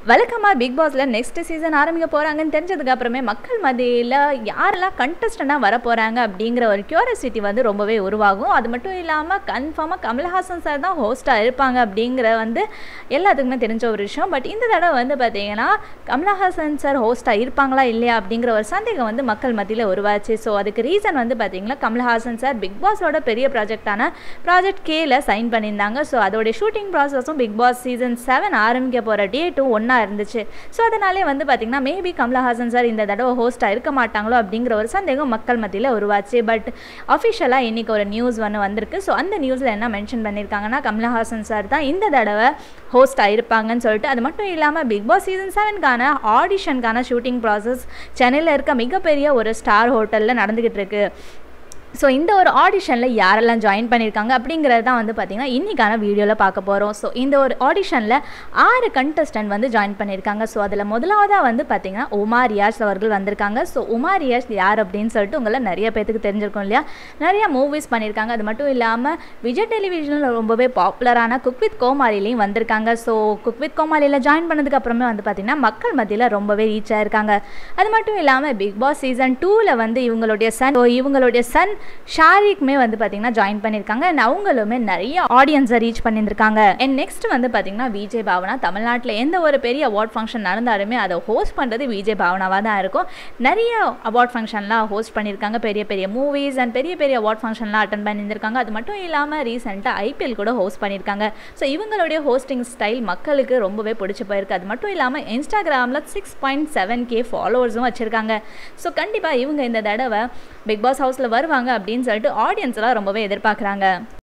வழக்கமாக பிக் பாஸில் next season ஆரம்பிக்க போகிறாங்கன்னு தெரிஞ்சதுக்கு அப்புறமே மக்கள் மத்தியில் யாரெல்லாம் கண்டஸ்டண்டாக வர போகிறாங்க அப்படிங்கிற ஒரு கியூரியாசிட்டி வந்து ரொம்பவே உருவாகும் அது மட்டும் இல்லாமல் கன்ஃபார்மாக கமல்ஹாசன் சார் தான் ஹோஸ்ட்டாக இருப்பாங்க அப்படிங்கிற வந்து எல்லாத்துக்குமே தெரிஞ்ச ஒரு விஷயம் பட் இந்த தடவை வந்து பார்த்தீங்கன்னா கமல்ஹாசன் சார் ஹோஸ்ட்டாக இருப்பாங்களா இல்லையா அப்படிங்கிற ஒரு சந்தேகம் வந்து மக்கள் மத்தியில் உருவாச்சு ஸோ அதுக்கு ரீசன் வந்து பார்த்தீங்கன்னா கமல்ஹாசன் சார் பிக் பாஸோட பெரிய ப்ராஜெக்டான ப்ராஜெக்ட் கேல சைன் பண்ணியிருந்தாங்க ஸோ அதோடைய ஷூட்டிங் ப்ராசஸும் பிக் பாஸ் சீசன் செவன் ஆரம்பிக்க போகிற டேட்டும் ஒன்றா இருந்துச்சு ஸோ அதனாலே வந்து பார்த்திங்கன்னா மேபி கமலஹாசன் சார் இந்த தடவை ஹோஸ்ட்டாக இருக்க மாட்டாங்களோ அப்படிங்கிற ஒரு சந்தேகம் மக்கள் மத்தியில் உருவாச்சு பட் அஃபிஷியலாக இன்றைக்கி ஒரு நியூஸ் ஒன்று வந்திருக்கு ஸோ அந்த நியூஸில் என்ன மென்ஷன் பண்ணியிருக்காங்கன்னா கமலஹாசன் சார் தான் இந்த தடவை ஹோஸ்ட்டாக இருப்பாங்கன்னு சொல்லிட்டு அது மட்டும் இல்லாமல் பிக் பாஸ் சீசன் செவனுக்கான ஆடிஷனுக்கான ஷூட்டிங் ப்ராசஸ் சென்னையில் இருக்க மிகப்பெரிய ஒரு ஸ்டார் ஹோட்டலில் நடந்துக்கிட்டு இருக்கு ஸோ இந்த ஒரு ஆடிஷனில் யாரெல்லாம் ஜாயின் பண்ணியிருக்காங்க அப்படிங்கிறது தான் வந்து பார்த்திங்கன்னா இன்றைக்கான வீடியோவில் பார்க்க போகிறோம் ஸோ இந்த ஒரு ஆடிஷனில் ஆறு கண்டஸ்டன்ட் வந்து ஜாயின் பண்ணியிருக்காங்க ஸோ அதில் முதலாவதாக வந்து பார்த்திங்கன்னா உமா ரியாஸ் அவர்கள் வந்திருக்காங்க ஸோ உமா ரியாஸ் யார் அப்படின்னு சொல்லிட்டு உங்களை நிறைய பேத்துக்கு தெரிஞ்சிருக்கும் இல்லையா நிறைய மூவிஸ் பண்ணியிருக்காங்க அது மட்டும் இல்லாமல் விஜய் டெலிவிஷனில் ரொம்பவே பாப்புலரான குக் வித் கோமாளிலையும் வந்திருக்காங்க ஸோ குக் வித் கோமாளியில் ஜாயின் பண்ணதுக்கு அப்புறமே வந்து பார்த்திங்கன்னா மக்கள் மத்தியில் ரொம்பவே ரீச் ஆயிருக்காங்க அது மட்டும் இல்லாமல் பிக் பாஸ் சீசன் டூவில் வந்து இவங்களுடைய சன் இவங்களுடைய சன் ஷாரிக்குமே வந்து பார்த்தீங்கன்னா ஜாயின் பண்ணியிருக்காங்க அண்ட் அவங்களுமே நிறைய ஆடியன்ஸை ரீச் பண்ணியிருக்காங்க அண்ட் நெக்ஸ்ட் வந்து பார்த்தீங்கன்னா விஜய் பாவனா தமிழ்நாட்டில் எந்த ஒரு பெரிய அவார்ட் ஃபங்க்ஷன் நடந்தாலுமே அதை ஹோஸ்ட் பண்ணுறது விஜய் பாவனாவாக தான் இருக்கும் நிறைய அவார்ட் ஃபங்க்ஷன்லாம் ஹோஸ்ட் பண்ணியிருக்காங்க பெரிய பெரிய மூவிஸ் அண்ட் பெரிய பெரிய அவார்ட் ஃபங்க்ஷன்லாம் அட்டன் பண்ணியிருக்காங்க அது மட்டும் இல்லாமல் ரீசெண்டாக ஐபிஎல் கூட ஹோஸ்ட் பண்ணியிருக்காங்க ஸோ இவங்களுடைய ஹோஸ்டிங் ஸ்டைல் மக்களுக்கு ரொம்பவே பிடிச்சி போயிருக்கு அது மட்டும் இல்லாமல் இன்ஸ்டாகிராமில் சிக்ஸ் பாயிண்ட் செவன் கே ஃபாலோவர்ஸும் வச்சுருக்காங்க ஸோ கண்டிப்பாக இவங்க இந்த தடவை பிக் பாஸ் ஹவுஸில் வருவாங்க அப்படின்னு சொல்லிட்டு ஆடியன்ஸ் எல்லாம் ரொம்பவே எதிர்பார்க்குறாங்க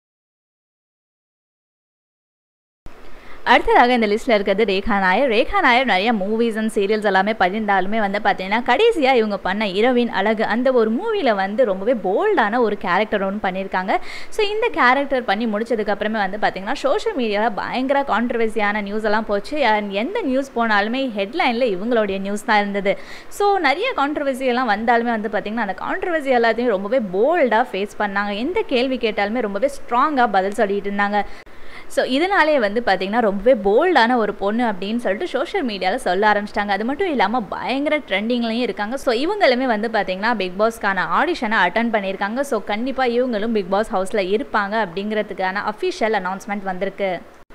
அடுத்ததாக இந்த லிஸ்ட்டில் இருக்கிறது ரேகா நாயர் ரேகா நாயர் நிறைய மூவிஸ் அண்ட் சீரியல்ஸ் எல்லாமே பண்ணியிருந்தாலுமே வந்து பார்த்தீங்கன்னா கடைசியாக இவங்க பண்ண இரவின் அழகு அந்த ஒரு மூவியில் வந்து ரொம்பவே போல்டான ஒரு கேரக்டர் ஒன்று பண்ணியிருக்காங்க ஸோ இந்த கேரக்டர் பண்ணி முடிச்சதுக்கப்புறமே வந்து பார்த்தீங்கன்னா சோஷியல் மீடியாவில் பயங்கர கான்ட்ரவர்சியான நியூஸ் எல்லாம் போச்சு அண்ட் எந்த நியூஸ் போனாலுமே ஹெட்லைனில் இவங்களுடைய நியூஸ் தான் இருந்தது ஸோ நிறைய கான்ட்ரவர்சி எல்லாம் வந்தாலுமே வந்து பார்த்திங்கன்னா அந்த கான்ட்ரவர்சி எல்லாத்தையும் ரொம்பவே போல்டாக ஃபேஸ் பண்ணாங்க எந்த கேள்வி கேட்டாலுமே ரொம்பவே ஸ்ட்ராங்காக பதில் சொல்லிட்டு இருந்தாங்க ஸோ இதனாலே வந்து பார்த்திங்கன்னா ரொம்பவே போல்டான ஒரு பொண்ணு அப்படின்னு சொல்லிட்டு சோஷியல் மீடியாவில் சொல்ல ஆரம்பிச்சிட்டாங்க அது மட்டும் இல்லாமல் பயங்கர ட்ரெண்டிங்லையும் இருக்காங்க ஸோ இவங்களுமே வந்து பார்த்திங்கன்னா பிக் பாஸ்க்கான ஆடிஷனை அட்டன் பண்ணியிருக்காங்க ஸோ கண்டிப்பாக இவங்களும் பிக் பாஸ் ஹவுஸில் இருப்பாங்க அப்படிங்கிறதுக்கான அஃபிஷியல் அனௌன்ஸ்மெண்ட் வந்திருக்கு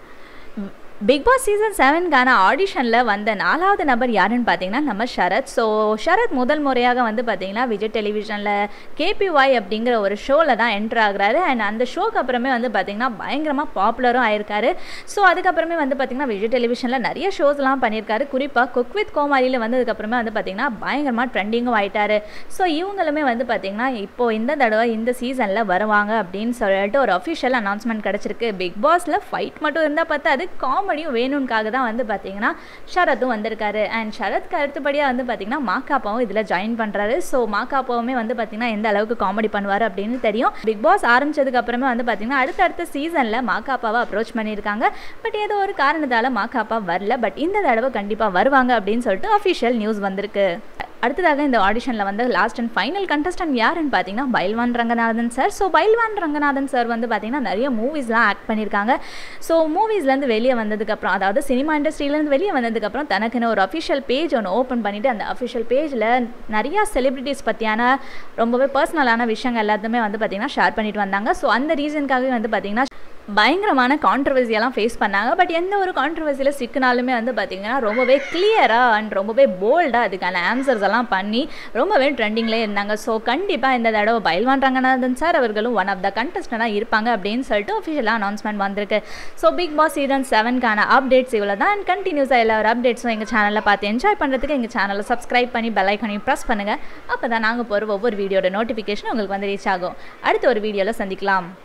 பிக் பாஸ் சீசன் செவனுக்கான ஆடிஷனில் வந்த நாலாவது நபர் யாருன்னு பார்த்தீங்கன்னா நம்ம ஷரத் ஸோ ஷரத் முதல் முறையாக வந்து பார்த்தீங்கன்னா விஜய் டெலிவிஷனில் கேபிஒய் அப்படிங்கிற ஒரு ஷோவில் தான் என்ட்ரு ஆகுறாரு அண்ட் அந்த ஷோக்கு அப்புறமே வந்து பார்த்தீங்கன்னா பயங்கரமாக பாப்புலரும் ஆயிருக்காரு ஸோ அதுக்கப்புறமே வந்து பார்த்தீங்கன்னா விஜய் டெலிவிஷனில் நிறைய ஷோஸ்லாம் பண்ணியிருக்காரு குறிப்பாக குக் வித் கோமாளியில் வந்ததுக்கப்புறமே வந்து பார்த்தீங்கன்னா பயங்கரமாக ட்ரெண்டிங்கும் ஆயிட்டாரு ஸோ இவங்களுமே வந்து பார்த்தீங்கன்னா இப்போ இந்த தடவை இந்த சீசனில் வருவாங்க அப்படின்னு சொல்லிட்டு ஒரு அஃபிஷியல் அனௌன்ஸ்மெண்ட் கிடச்சிருக்கு பிக் பாஸில் ஃபைட் மட்டும் இருந்தால் பார்த்தா அது காம் காமெடியும் வேணும்காக தான் வந்து பார்த்தீங்கன்னா ஷரத்தும் வந்திருக்காரு அண்ட் ஷரத்க்கு அடுத்தபடியாக வந்து பார்த்தீங்கன்னா மாக்காப்பாவும் இதில் ஜாயின் பண்ணுறாரு ஸோ மாக்காப்பாவுமே வந்து பார்த்தீங்கன்னா எந்த அளவுக்கு காமெடி பண்ணுவார் அப்படின்னு தெரியும் பிக் பாஸ் ஆரம்பிச்சதுக்கு அப்புறமே வந்து பார்த்தீங்கன்னா அடுத்தடுத்த சீசனில் மாக்காப்பாவை அப்ரோச் பண்ணியிருக்காங்க பட் ஏதோ ஒரு காரணத்தால் மாக்காப்பா வரல பட் இந்த தடவை கண்டிப்பாக வருவாங்க அப்படின்னு சொல்லிட்டு அஃபிஷியல் நியூஸ் வந்திருக்கு அடுத்ததாக இந்த ஆடிஷனில் வந்து லாஸ்ட் அண்ட் ஃபைனல் கண்டஸ்டன்ட் யாருன்னு பார்த்தீங்கன்னா Bayilvan Ranganathan sir so Bayilvan Ranganathan sir வந்து பார்த்தீங்கன்னா நிறைய மூவிஸ்லாம் ஆக்ட் பண்ணியிருக்காங்க ஸோ மூவிஸ்லேருந்து வெளியே வந்ததுக்கப்புறம் அதாவது சினிமா இண்டஸ்ட்ரியிலேருந்து வெளியே வந்ததுக்கப்புறம் தனக்குன்னு ஒரு அஃபிஷியல் பேஜ் ஒன்று ஓப்பன் பண்ணிவிட்டு அந்த அஃபிஷியல் பேஜில் நிறையா செலிப்ரிட்டிஸ் பற்றியான ரொம்பவே பர்சனலான விஷயங்கள் எல்லாத்தையுமே வந்து பார்த்திங்கன்னா ஷேர் பண்ணிட்டு வந்தாங்க ஸோ அந்த ரீசனுக்காகவே வந்து பார்த்திங்கன்னா பயங்கரமான கான்ட்ரவர்சியெல்லாம் ஃபேஸ் பண்ணாங்க பட் எந்த ஒரு கான்ட்ரவர்சியில் சிக்கினாலுமே வந்து பார்த்திங்கன்னா ரொம்பவே கிளியராக அண்ட் ரொம்பவே போல்டாக அதுக்கான ஆன்சர்ஸ் எல்லாம் பண்ணி ரொம்பவே ட்ரெண்டிங்லேயே இருந்தாங்க ஸோ கண்டிப்பாக இந்த தடவை பயில்வான் ரங்கநாதன் சார் அவர்களும் ஒன் ஆஃப் த கண்டஸ்டண்டாக இருப்பாங்க அப்படின்னு சொல்லிட்டு அஃபிஷியலாக அனௌன்ஸ்மெண்ட் வந்திருக்கு ஸோ பிக் பாஸ் சீசன் செவன்க்கான அப்டேட்ஸ் இவ்வளோ தான் அண்ட் கண்டினியூஸாக எல்லா ஒரு அப்டேட்ஸும் எங்கள் சேனலில் பார்த்து என்ஜாய் பண்ணுறதுக்கு எங்கள் சேனலை சப்ஸ்கிரைப் பண்ணி பெல் ஐக்கனையும் ப்ரெஸ் பண்ணுங்கள் அப்போ தான் நாங்கள் போகிற ஒவ்வொரு வீடியோட நோட்டிஃபிகேஷன் உங்களுக்கு வந்து ரீச் ஆகும் அடுத்த ஒரு வீடியோவில் சந்திக்கலாம்